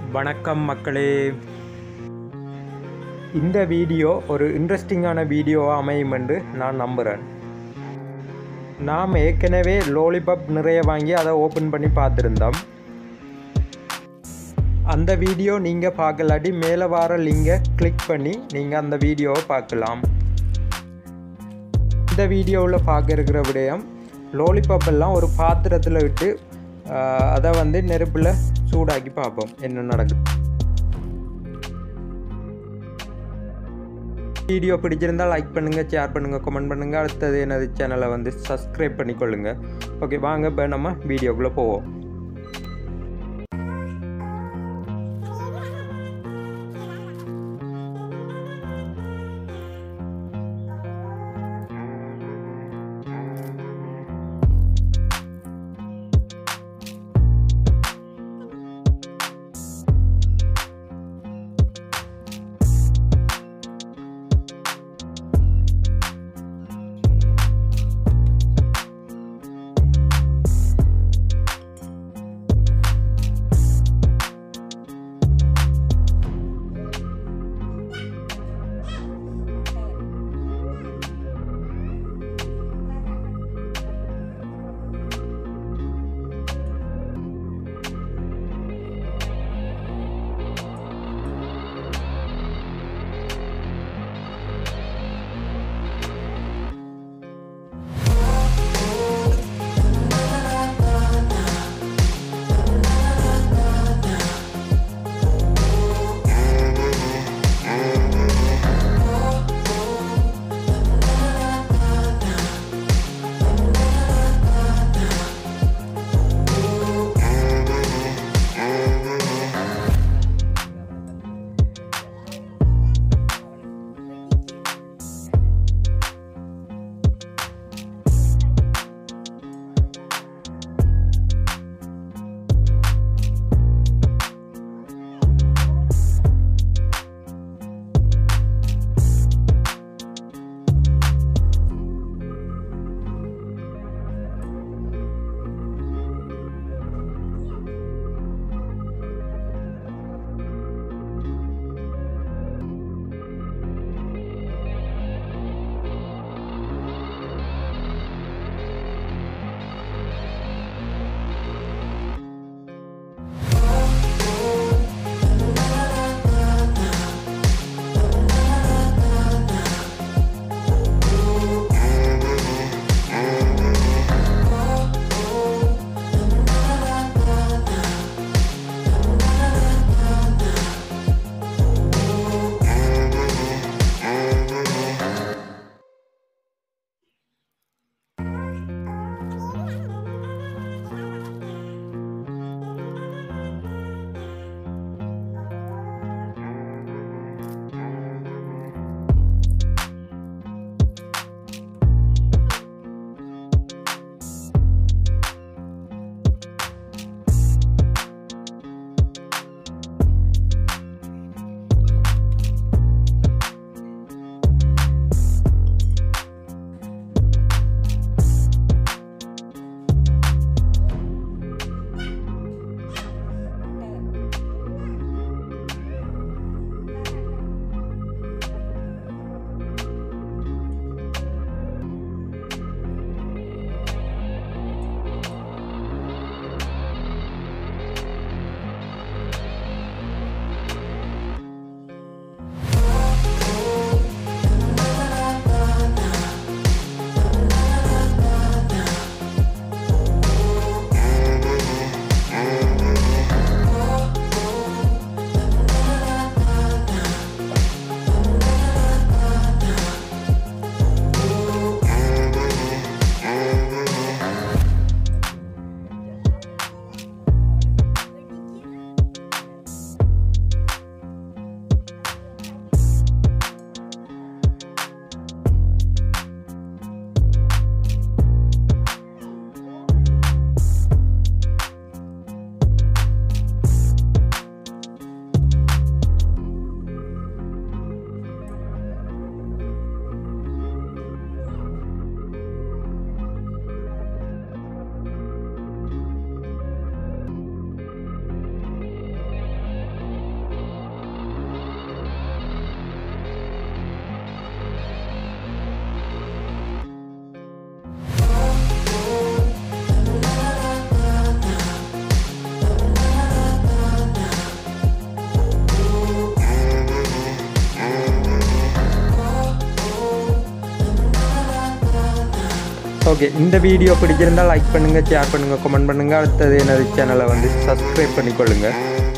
வணக்கம் மக்களே இந்த வீடியோ ஒரு இன்ட்ரெஸ்டிங்கான வீடியோவாக அமையும் என்று நான் நம்புகிறேன் நாம் ஏற்கனவே லோலிபப் நிறைய வாங்கி அதை ஓப்பன் பண்ணி பார்த்துருந்தோம் அந்த வீடியோ நீங்கள் பார்க்கலாட்டி மேலே வர லிங்கை கிளிக் பண்ணி நீங்கள் அந்த வீடியோவை பார்க்கலாம் இந்த வீடியோவில் பார்க்க இருக்கிற விடயம் லோலிபாப் எல்லாம் ஒரு பாத்திரத்தில் விட்டு ஆஹ், அதை வந்து நெருப்பில் சூடாக்கி பார்ப்போம் என்ன நடக்குது வீடியோ பிடிச்சிருந்தால் லைக் பண்ணுங்கள் ஷேர் பண்ணுங்கள் கமெண்ட் பண்ணுங்கள் அடுத்தது எனது சேனலை வந்து சப்ஸ்கிரைப் பண்ணிக்கொள்ளுங்க ஓகே வாங்க இப்போ நம்ம வீடியோக்குள்ளே போவோம் ஓகே இந்த வீடியோ பிடிச்சிருந்தால் லைக் பண்ணுங்கள் ஷேர் பண்ணுங்கள் கமெண்ட் பண்ணுங்கள் அடுத்தது எனது சேனலை வந்து சப்ஸ்கிரைப் பண்ணிக்கொள்ளுங்கள்